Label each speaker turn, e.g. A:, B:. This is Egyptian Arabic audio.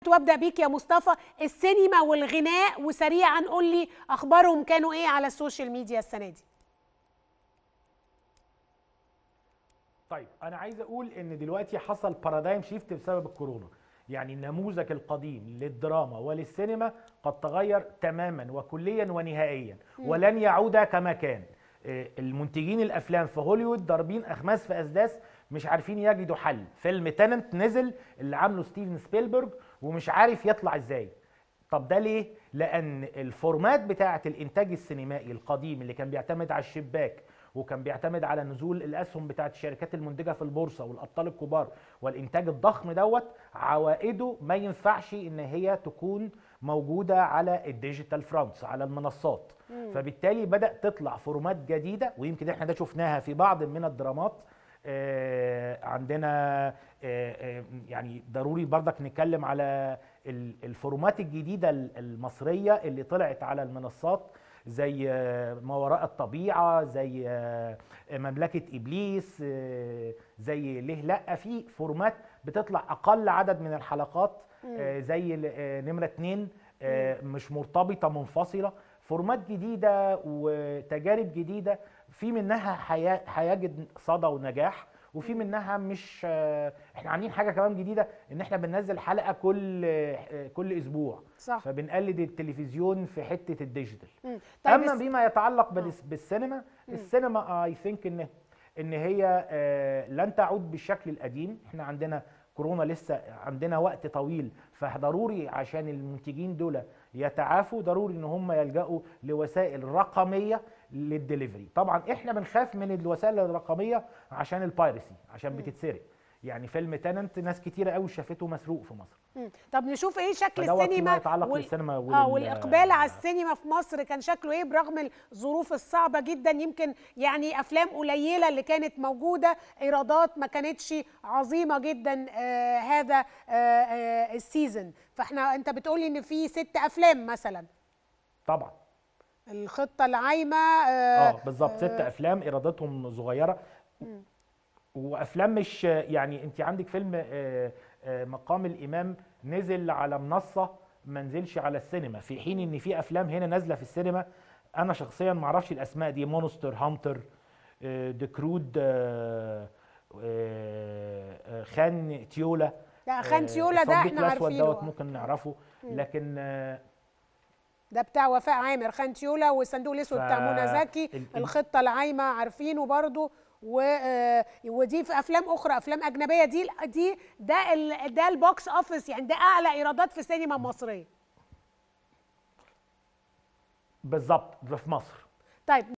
A: وابدا بيك يا مصطفى السينما والغناء وسريعا قول لي اخبارهم كانوا ايه على السوشيال ميديا السنه دي
B: طيب انا عايز اقول ان دلوقتي حصل بارادايم شيفت بسبب الكورونا يعني النموذج القديم للدراما وللسينما قد تغير تماما وكليا ونهائيا ولن يعود كما كان آه، المنتجين الافلام في هوليوود ضاربين اخماس في اسداس مش عارفين يجدوا حل فيلم تننت نزل اللي عامله ستيفن سبيلبرج ومش عارف يطلع ازاي طب ده ليه؟ لأن الفورمات بتاعة الإنتاج السينمائي القديم اللي كان بيعتمد على الشباك وكان بيعتمد على نزول الأسهم بتاعة الشركات المنتجة في البورصة والأبطال الكبار والإنتاج الضخم دوت عوائده ما ينفعش إن هي تكون موجودة على الديجيتال فرونتس على المنصات فبالتالي بدأ تطلع فورمات جديدة ويمكن احنا ده شفناها في بعض من الدرامات آه، عندنا آه، آه، يعني ضروري برضك نتكلم على ال- الفورمات الجديدة ال- المصرية اللي طلعت على المنصات زي آه، ما وراء الطبيعة زي آه، مملكة إبليس آه، زي ليه لأ في فورمات بتطلع أقل عدد من الحلقات آه، زي ال- آه، نمرة اتنين آه، مش مرتبطة منفصلة فورمات جديدة وتجارب جديدة في منها حيا- هيجد صدى ونجاح وفي منها مش آه، احنا عاملين حاجه كمان جديده ان احنا بننزل حلقه كل آه، كل اسبوع
A: صح
B: فبنقلد التلفزيون في حته الديجيتال
A: مم. طيب
B: اما
A: الس-
B: بما يتعلق بالس- بالسينما السينما اي ثينك ان ان هي آه، لن تعود بالشكل القديم احنا عندنا كورونا لسه عندنا وقت طويل فضروري عشان المنتجين دول يتعافوا ضروري ان هم يلجأوا لوسائل رقميه للدليفري طبعا احنا بنخاف من الوسائل الرقميه عشان البايرسي عشان بتتسرق يعني فيلم تننت ناس كتيره قوي شافته مسروق في مصر
A: مم. طب نشوف ايه شكل
B: فدوت فيما
A: السينما
B: يتعلق
A: وال-
B: بالسينما
A: اه
B: ولل-
A: والاقبال على السينما في مصر كان شكله ايه برغم الظروف الصعبه جدا يمكن يعني افلام قليله اللي كانت موجوده ايرادات ما كانتش عظيمه جدا آه هذا آه آه السيزون فاحنا انت بتقولي ان في ست افلام مثلا
B: طبعا
A: الخطه العايمه آه
B: اه بالظبط ست افلام ايراداتهم صغيره وافلام مش يعني انت عندك فيلم آه، آه، مقام الامام نزل على منصه ما نزلش على السينما في حين ان في افلام هنا نازله في السينما انا شخصيا ما اعرفش الاسماء دي مونستر هانتر ذا كرود خان تيولا
A: لا خان تيولا ده
B: الصديق
A: احنا
B: الأسود
A: عارفينه
B: دوت ممكن نعرفه لكن آه،
A: ده بتاع وفاء عامر خان تيولا والصندوق الاسود بتاع
B: ف-
A: منى زكي
B: ال- ال-
A: الخطه العايمه عارفينه برضو و آه، ودي في افلام اخرى افلام اجنبيه دي دي ده ال- ده البوكس اوفيس يعني ده اعلى ايرادات في السينما المصريه
B: بالظبط ده في مصر
A: طيب